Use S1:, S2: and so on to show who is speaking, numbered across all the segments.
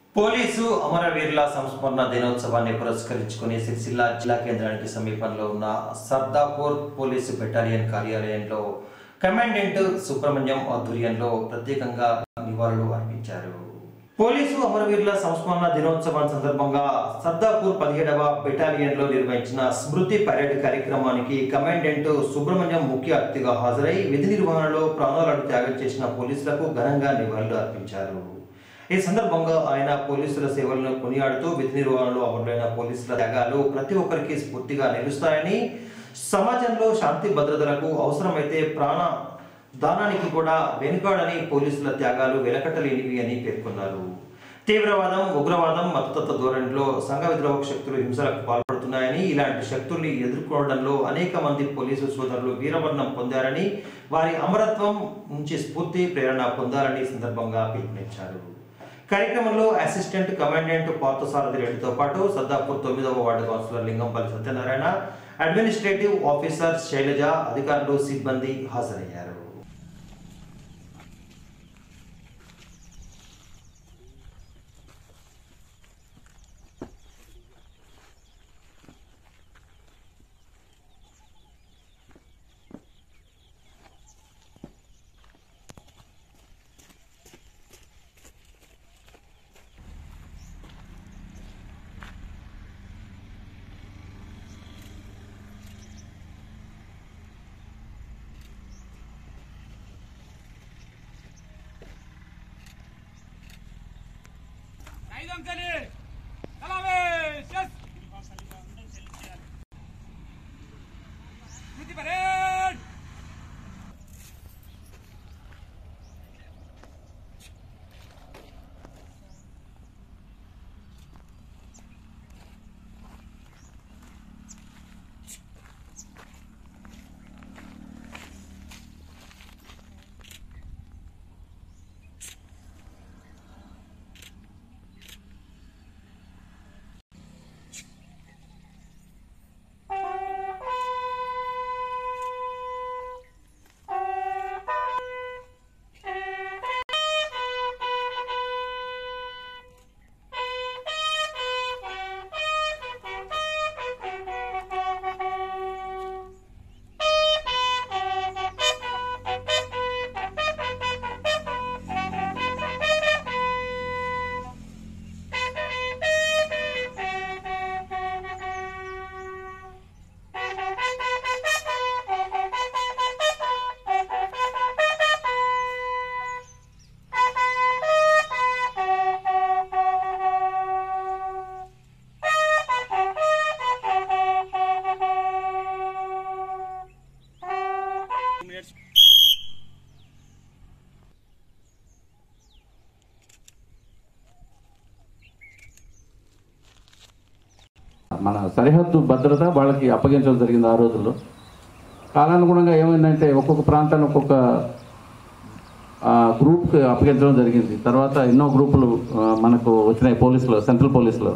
S1: police అమరవీరుల సంస్మరణ దినోత్సవాన్ని పురస్కరించుకుని సిరిసిల్ల జిల్లా కేంద్రానికి సమీపంలో ఉన్న సర్దాపూర్ పోలీసు బెటాలియన్ కార్యాలయంలో కమాండెంట్ సుబ్రహ్మణ్యం ఆధ్వర్యంలో ప్రత్యేకంగా నివాళులు అర్పించారు పోలీసు అమరవీరుల సంస్మరణ దినోత్సవం సందర్భంగా సర్దాపూర్ పదిహేడవ బెటాలియన్లో నిర్వహించిన స్మృతి పరేడ్ కార్యక్రమానికి కమాండెంట్ సుబ్రహ్మణ్యం ముఖ్య అతిథిగా హాజరై విధి నిర్వహణలో ప్రాణాలను త్యాగం చేసిన పోలీసులకు ఘనంగా నివాళులు అర్పించారు ఈ సందర్భంగా ఆయన పోలీసుల సేవలను కొనియాడుతూ విధి నిర్వహణలో అమరులైన పోలీసుల త్యాగాలు ప్రతి ఒక్కరికి స్ఫూర్తిగా నిలుస్తాయని సమాజంలో శాంతి భద్రతలకు అవసరమైతే ప్రాణ దానానికి కూడా వెనుకాడని పోలీసుల త్యాగాలు వెలకట్టలేనివి అని పేర్కొన్నారు తీవ్రవాదం ఉగ్రవాదం మతతత్వ ధోరణిలో సంఘ విద్రోహక శక్తులు హింసలకు పాల్పడుతున్నాయని ఇలాంటి శక్తుల్ని ఎదుర్కోవడంలో అనేక మంది పోలీసు సోదరులు వీరమరణం పొందారని వారి అమరత్వం నుంచి స్ఫూర్తి ప్రేరణ పొందాలని ఈ సందర్భంగా పిలుపునిచ్చారు కార్యక్రమంలో అసిస్టెంట్ కమాండెంట్ పార్థసారథి రెడ్డితో పాటు సద్దాపూర్ తొమ్మిదవ ward councillor Lingampalli Satyanarayana administrative officer Shailaja అధికారులు సిబ్బంది హాజరయ్యారు
S2: ఐదం కలి సలామేష్ ఎస్ స్మృతి పరేడ్
S3: మన సరిహద్దు భద్రత వాళ్ళకి అప్పగించడం జరిగింది ఆ రోజుల్లో కాలానుగుణంగా ఏమైందంటే ఒక్కొక్క ప్రాంతాన్ని ఒక్కొక్క ఆ, గ్రూప్కి అప్పగించడం జరిగింది తర్వాత ఎన్నో గ్రూపులు ఆ, మనకు వచ్చినాయి పోలీసులో సెంట్రల్ పోలీసులో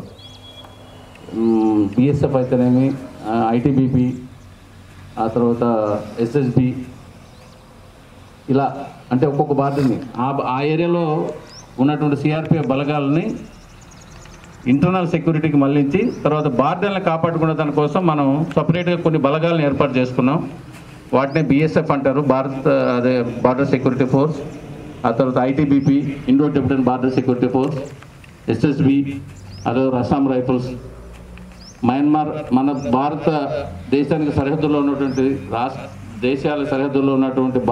S3: బిఎస్ఎఫ్ అయితేనేమి ఐటీబీపీ ఆ తర్వాత ఎస్ఎస్బి ఇలా అంటే ఒక్కొక్క బాధ్యతని ఆ ఆ ఏరియాలో ఉన్నటువంటి సిఆర్పిఎఫ్ బలగాలని ఇంటర్నల్ సెక్యూరిటీకి మళ్ళించి తర్వాత బార్డర్లను కాపాడుకునే దానికోసం మనం సపరేట్గా కొన్ని బలగాలను ఏర్పాటు చేసుకున్నాం వాటిని బిఎస్ఎఫ్ అంటారు భారత్ అదే బార్డర్ సెక్యూరిటీ ఫోర్స్ ఆ తర్వాత ITBP Indo deputed border security force SSB అదే అస్సాం రైఫిల్స్ మయన్మార్ మన భారత దేశానికి సరిహద్దులో ఉన్నటువంటి రాష్ట్ర దేశాల సరిహద్దుల్లో ఉన్నటువంటి